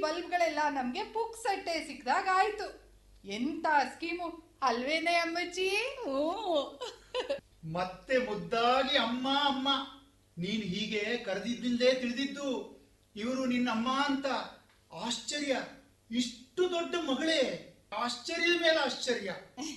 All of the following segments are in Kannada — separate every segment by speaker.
Speaker 1: ಬಲ್ಬ್ಗಳೆಲ್ಲ ನಮ್ಗೆ ಪುಕ್ಸಟ್ಟೆ ಸಿಕ್ದಾಗ ಆಯ್ತು ಎಂತ ಸ್ಕೀಮು ಅಲ್ವೇನೆ ಅಮ್ಮಜ್ಜಿ
Speaker 2: ಓ
Speaker 3: ಮತ್ತೆ ಮುದ್ದಾಗಿ ಅಮ್ಮ ಅಮ್ಮ ನೀನ್ ಹೀಗೆ ಕರೆದಿದ್ದಿಲ್ದೇ ತಿಳಿದಿದ್ದು ಇವರು ನಿನ್ನ ಅಮ್ಮ ಅಂತ ಆಶ್ಚರ್ಯ ಇಷ್ಟು ದೊಡ್ಡ ಮಗಳೇ ಆಶ್ಚರ್ಯದ ಮೇಲೆ ಆಶ್ಚರ್ಯ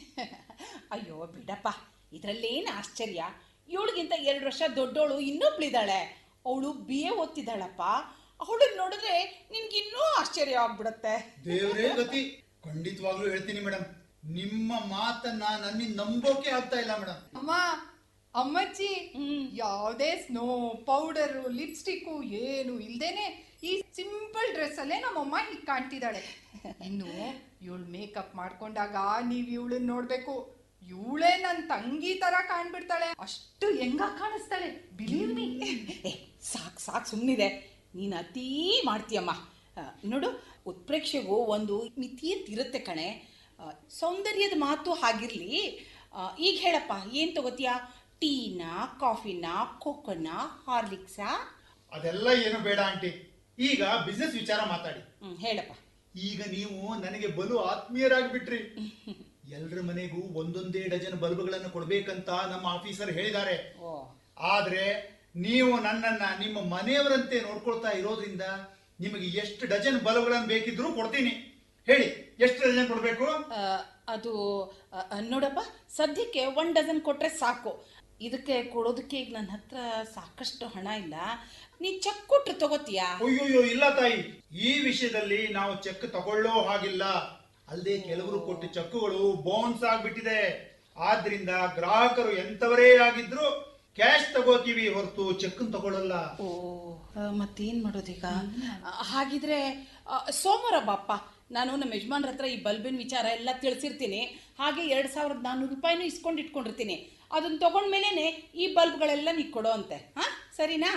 Speaker 2: ಅಯ್ಯೋ ಬಿಡಪ್ಪ ಇದ್ರಲ್ಲೇನು ಆಶ್ಚರ್ಯ ಇವಳಿಗಿಂತ ಎರಡು ವರ್ಷ ದೊಡ್ಡವಳು ಇನ್ನೊಬ್ಳಿದಾಳೆ ಅವಳು ಬಿ ಎ ಓದ್ತಿದ್ದಾಳಪ್ಪ ಅವಳನ್ನ ನೋಡಿದ್ರೆ ನಿನ್ಗಿನ್ನೂ ಆಶ್ಚರ್ಯ ಆಗ್ಬಿಡತ್ತೆ
Speaker 3: ದೇವರೇ ಗತಿ ಖಂಡಿತವಾಗ್ಲೂ ಹೇಳ್ತೀನಿ ಮೇಡಮ್ ನಿಮ್ಮ ಮಾತನ್ನ ನನ್ನಿಂದ ನಂಬೋಕೆ ಆಗ್ತಾ ಇಲ್ಲ ಮೇಡಮ್
Speaker 1: ಅಮ್ಮ ಅಮ್ಮಜ್ಜಿ
Speaker 2: ಹ್ಮ್.
Speaker 1: ಯಾವುದೇ ಸ್ನೋ ಪೌಡರು ಲಿಪ್ಸ್ಟಿಕ್ಕು ಏನು ಇಲ್ದೇನೆ ಈ ಸಿಂಪಲ್ ಡ್ರೆಸ್ ಅಲ್ಲೇ ನಮ್ಮಮ್ಮ ಹೀಗೆ ಕಾಣ್ತಿದ್ದಾಳೆ ಇನ್ನು ಇವಳು ಮೇಕಪ್ ಮಾಡ್ಕೊಂಡಾಗ ನೀವ್ ಇವಳನ್ನ ನೋಡ್ಬೇಕು ಇವಳೇ ನನ್ ತಂಗಿ ತರ ಕಾಣ್ಬಿಡ್ತಾಳೆ ಅಷ್ಟು ಹೆಂಗ ಕಾಣಿಸ್ತಾಳೆ ಬಿಲೀವ್ ಮೀ
Speaker 2: ಏ ಸಾಕು ಸಾಕು ಸುಮ್ಮನಿದೆ ನೀನು ಅತೀ ಮಾಡ್ತೀಯಮ್ಮ ಆ, ನೋಡು ಉತ್ಪ್ರೇಕ್ಷೆಗೂ ಒಂದು ಮಿತಿ ಅಂತ ಇರುತ್ತೆ ಕಣೆ ಆ, ಸೌಂದರ್ಯದ ಮಾತು ಹಾಗಿರ್ಲಿ ಆ, ಈಗ ಹೇಳಪ್ಪ ಏನು ತಗೋತೀಯಾ ಟೀನಾ ಕಾಫಿನಾ ಕೋಕೋನಾ ಹಾರ್ಲಿಕ್ಸಾ
Speaker 3: ಅದೆಲ್ಲ ಏನು ಬೇಡ ಆಂಟಿ ಈಗ ಬಿಸ್ನೆಸ್ ವಿಚಾರ ಮಾತಾಡಿ
Speaker 2: ಹ್ಞೂ ಹೇಳಪ್ಪ
Speaker 3: ಈಗ ನೀವು ನನಗೆ ಬಲು ಆತ್ಮೀಯರಾಗಿ ಬಿಟ್ರಿ ಎಲ್ರ ಮನೆಗೂ ಒಂದೊಂದೇ ಡಜನ್ ಬಲ್ಬ್ಗಳನ್ನು ಕೊಡ್ಬೇಕಂತ ನಮ್ಮ ಆಫೀಸರ್ ಹೇಳಿದ್ದಾರೆ
Speaker 2: ಓ
Speaker 3: ಆದ್ರೆ ನೀವು ನನ್ನನ್ನ ನಿಮ್ಮ ಮನೆಯವರಂತೆ ನೋಡ್ಕೊಳ್ತಾ ಇರೋದ್ರಿಂದ ನಿಮಗೆ ಎಷ್ಟು ಡಜನ್ ಬಲ್ಬ್ಗಳನ್ನು ಬೇಕಿದ್ರೂ ಕೊಡ್ತೀನಿ ಹೇಳಿ ಎಷ್ಟು ಡಜನ್ ಕೊಡ್ಬೇಕು
Speaker 2: ಆ, ಅದು ಆ, ಆ, ನೋಡಪ್ಪ ಸದ್ಯಕ್ಕೆ ಒನ್ ಡಜನ್ ಕೊಟ್ಟರೆ ಸಾಕು ಇದಕ್ಕೆ ಕೊಡೋದಕ್ಕೆ ಈಗ ನನ್ನ ಹತ್ರ ಸಾಕಷ್ಟು ಹಣ ಇಲ್ಲ ನೀ ಚೆಕ್ ಕೊಟ್ರೆ ತಗೋತೀಯಾ
Speaker 3: ಅಯ್ಯೋಯ್ಯೋ ಇಲ್ಲ ತಾಯಿ ಈ ವಿಷಯದಲ್ಲಿ ನಾವು ಚೆಕ್ ತಗೊಳ್ಳೋ ಹಾಗಿಲ್ಲ ಅಲ್ಲದೆ ಕೆಲವರು ಕೊಟ್ಟ ಚೆಕ್ಗಳು ಬೌನ್ಸ್ ಆಗ್ಬಿಟ್ಟಿದೆ ಆದ್ರಿಂದ ಗ್ರಾಹಕರು ಎಂತವರೇ ಆಗಿದ್ರು ಕ್ಯಾಶ್ ತಗೋತೀವಿ ಹೊರತು ಚೆಕ್ ತಗೊಳ್ಳಲ್ಲ
Speaker 2: ಓ ಆ, ಮತ್ತೇನ್ ಮಾಡೋದೀಗ ಆ, ಹಾಗಿದ್ರೆ ಆ, ಸೋಮವಾರ ಬಾಪ್ಪ ನಾನು ನಮ್ಮ ಯಜಮಾನ್ರ ಹತ್ರ ಈ ಬಲ್ಬಿನ ವಿಚಾರ ಎಲ್ಲ ತಿಳಿಸಿರ್ತೀನಿ ಹಾಗೆ ಎರಡು ಸಾವಿರದ ನಾನ್ನೂರು ರೂಪಾಯಿನೂ ಇಸ್ಕೊಂಡು ಇಟ್ಕೊಂಡಿರ್ತೀನಿ ಅದನ್ನ ತಗೊಂಡ್ಮೇಲೆ ಈ ಬಲ್ಬ್ಗಳೆಲ್ಲ ನೀ ಕೊಡೋ ಅಂತೆ ಹಾ ಸರಿನಾ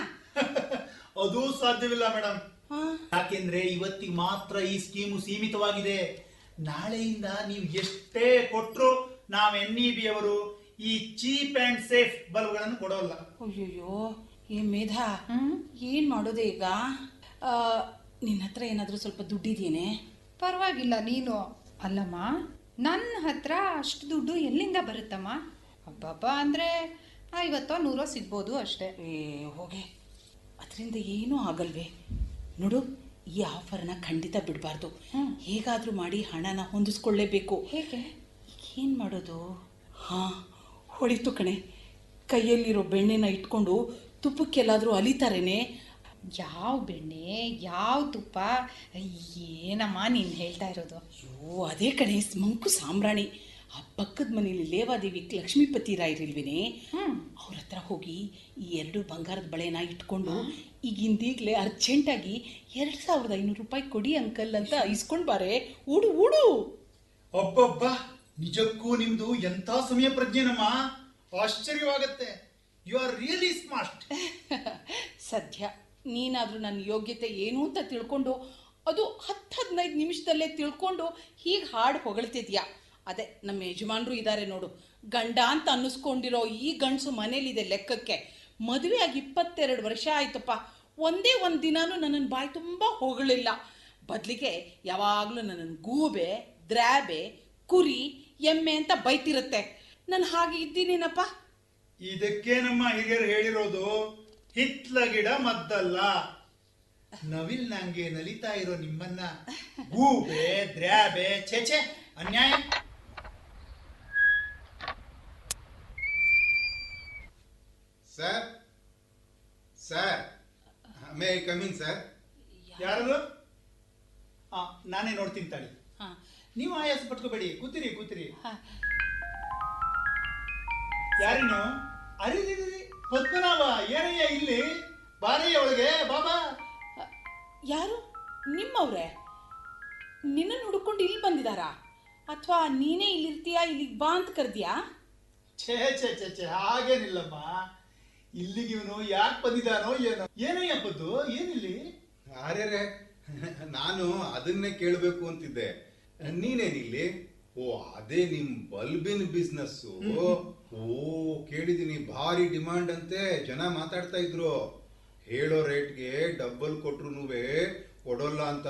Speaker 3: ಅದು ಸಾಧ್ಯವಿಲ್ಲ ಮೇಡಮ್
Speaker 2: ಹಾ
Speaker 3: ಯಾಕೆಂದ್ರೆ ಇವತ್ತಿಗೆ ಮಾತ್ರ ಈ ಸ್ಕೀಮು ಸೀಮಿತವಾಗಿದೆ ನಾಳೆಯಿಂದ ನೀವು ಎಷ್ಟೇ ಕೊಟ್ರು ನಾವ್ ಎನ್ ಇ ಬಿ ಅವರು ಈ ಚೀಪ್ ಅಂಡ್ ಸೇಫ್ ಬಲ್ಬ್ಗಳನ್ನು ಕೊಡೋಲ್ಲ
Speaker 2: ಅಯ್ಯಯ್ಯೋ ಏ ಮೇಧ ಏನ್ ಮಾಡೋದೆ ಈಗ ಆ, ನಿನ್ನ ಹತ್ರ ಏನಾದರೂ ಸ್ವಲ್ಪ ದುಡ್ಡಿದೇನೆ
Speaker 1: ಪರವಾಗಿಲ್ಲ ನೀನು ಅಲ್ಲಮ್ಮ ನನ್ನ ಹತ್ರ ಅಷ್ಟು ದುಡ್ಡು ಎಲ್ಲಿಂದ ಬರುತ್ತಮ್ಮ ಹಬ್ಬಬ್ಬ ಅಂದ್ರೆ ಐವತ್ತೋ ನೂರೋ ಸಿಗ್ಬೋದು ಅಷ್ಟೇ
Speaker 2: ಏ ಹೋಗೆ ಅದರಿಂದ ಏನೂ ಆಗಲ್ವೇ ನೋಡು ಈ ಆಫರ್ನ ಖಂಡಿತ ಬಿಡಬಾರ್ದು ಹೇಗಾದರೂ ಮಾಡಿ ಹಣನ ಹೊಂದಿಸ್ಕೊಳ್ಳೇಬೇಕು
Speaker 1: ಹೇಗೆ
Speaker 2: ಏನು ಮಾಡೋದು ಹಾಂ ಹೊಡಿತು ಕಣೆ ಕೈಯಲ್ಲಿರೋ ಬೆಣ್ಣೆನ ಇಟ್ಕೊಂಡು ತುಪ್ಪಕ್ಕೆಲ್ಲಾದರೂ ಅಲಿತಾರೇನೆ
Speaker 1: ಯಾವ ಬೆಣ್ಣೆ ಯಾವ ತುಪ್ಪ ಏನಮ್ಮ ನೀನು ಹೇಳ್ತಾ ಇರೋದು
Speaker 2: ಅಯ್ಯೋ ಅದೇ ಕಣೆ ಮಂಕು ಸಾಂಬ್ರಾಣಿ ಆ ಪಕ್ಕದ ಮನೇಲಿ ಲೇವಾದೇವಿ ಲಕ್ಷ್ಮೀಪತಿ ರಾಯರಿಲ್ವೇನೆ ಅವ್ರ ಹತ್ರ ಹೋಗಿ ಈ ಎರಡು ಬಂಗಾರದ ಬಳೆನ ಇಟ್ಕೊಂಡು ಈಗಿಂದೀಗಲೇ ಅರ್ಜೆಂಟಾಗಿ ಎರಡು ಸಾವಿರದ ಐನೂರು ರೂಪಾಯಿ ಕೊಡಿ ಅಂಕಲ್ ಅಂತ ಇಸ್ಕೊಂಡು ಬಾರೆ ಊಡು ಊಡು
Speaker 3: ಒಬ್ಬೊಬ್ಬ ನಿಜಕ್ಕೂ ನಿಮ್ದು ಎಂತ ಸಮಯ ಪ್ರಜ್ಞೆನಮ್ಮ ಆಶ್ಚರ್ಯವಾಗತ್ತೆ ಯು ಆರ್ ರಿಯಲಿ ಸ್ಮಾರ್ಟ್
Speaker 2: ಸದ್ಯ ನೀನಾದರೂ ನನ್ನ ಯೋಗ್ಯತೆ ಏನು ಅಂತ ತಿಳ್ಕೊಂಡು ಅದು ಹತ್ತು ಹದಿನೈದು ನಿಮಿಷದಲ್ಲೇ ತಿಳ್ಕೊಂಡು ಹೀಗೆ ಹಾಡು ಹೊಗಳ್ತಿದ್ಯಾ ಅದೇ ನಮ್ಮ ಯಜಮಾನ್ರು ಇದ್ದಾರೆ ನೋಡು ಗಂಡ ಅಂತ ಅನ್ನಿಸ್ಕೊಂಡಿರೋ ಈ ಗಂಡಸು ಮನೇಲಿದೆ ಲೆಕ್ಕಕ್ಕೆ ಮದುವೆ ಆಗಿ ಇಪ್ಪತ್ತೆರಡು ವರ್ಷ ಆಯ್ತಪ್ಪ ಒಂದೇ ಒಂದು ದಿನಾನೂ ನನ್ನನ್ನು ಬಾಯಿ ತುಂಬ ಹೊಗಳಿಲ್ಲ ಬದಲಿಗೆ ಯಾವಾಗಲೂ ನನ್ನನ್ನು ಗೂಬೆ ದ್ರಾಬೆ ಕುರಿ ಎಮ್ಮೆ ಅಂತ ಬೈತಿರುತ್ತೆ ನಾನು ಹಾಗೆ ಇದ್ದೀನೇನಪ್ಪ
Speaker 3: ಇದಕ್ಕೆ ನಮ್ಮ ಹಿರಿಯರು ಹೇಳಿರೋದು ಹಿತ್ಲ ಗಿಡ ಮದ್ದಲ್ಲ ನವಿಲ್ ನಂಗೆ ನಲಿತಾ ಇರೋ ನಿಮ್ಮನ್ನ ಗೂಬೆ ದ್ರ್ಯಾಬೆ ಛೆಛೆ ಅನ್ಯಾಯ
Speaker 4: sir sir may I coming sir
Speaker 3: ಯಾರದು ಆ, ನಾನೇ ನೋಡ್ತೀನಿ ತಾಳಿ
Speaker 2: ಹಾಂ
Speaker 3: ನೀವು ಆಯಾಸ ಪಟ್ಕೋಬೇಡಿ ಕೂತಿರಿ ಕೂತಿರಿ
Speaker 2: ಹಾಂ
Speaker 3: ಯಾರೇನು ಅರಿ ಪದ್ಮನಾಭ ಏನಯ್ಯ ಇಲ್ಲಿ ಬಾರಯ್ಯ ಒಳಗೆ ಬಾಬಾ
Speaker 2: ಯಾರು ನಿಮ್ಮವ್ರೆ ನಿನ್ನನ್ನು ಹುಡ್ಕೊಂಡು ಇಲ್ಲಿ ಬಂದಿದಾರಾ ಅಥವಾ ನೀನೇ ಇಲ್ಲಿರ್ತೀಯಾ ಇಲ್ಲಿಗೆ ಬಾ ಅಂತ ಕರೆದ್ಯಾ
Speaker 3: ಛೇ ಛೇ ಛೇ ಛೇ ಹಾಗೇನಿಲ್ಲಮ್ಮ ಇಲ್ಲಿಗೆ ಇವನು ಯಾಕೆ ಬಂದಿದ್ದಾನೋ ಏನೋ ಏನಯ್ಯ ಪದ್ದು ಏನಿಲ್ಲಿ
Speaker 4: ಅರೆ ನಾನು ಅದನ್ನೇ ಕೇಳಬೇಕು ಅಂತಿದ್ದೆ ನೀನೇನಿಲ್ಲಿ ಓ ಅದೇ ನಿಮ್ ಬಲ್ಬಿನ್ ಬಿಸ್ನೆಸ್ ಓ ಕೇಳಿದೀನಿ ಭಾರಿ ಡಿಮಾಂಡ್ ಅಂತೆ ಜನ ಮಾತಾಡ್ತಾ ಇದ್ರು ಹೇಳೋ ರೇಟ್ಗೆ ಡಬ್ಬಲ್ ಕೊಟ್ರು ಕೊಡೋಲ್ಲ ಅಂತ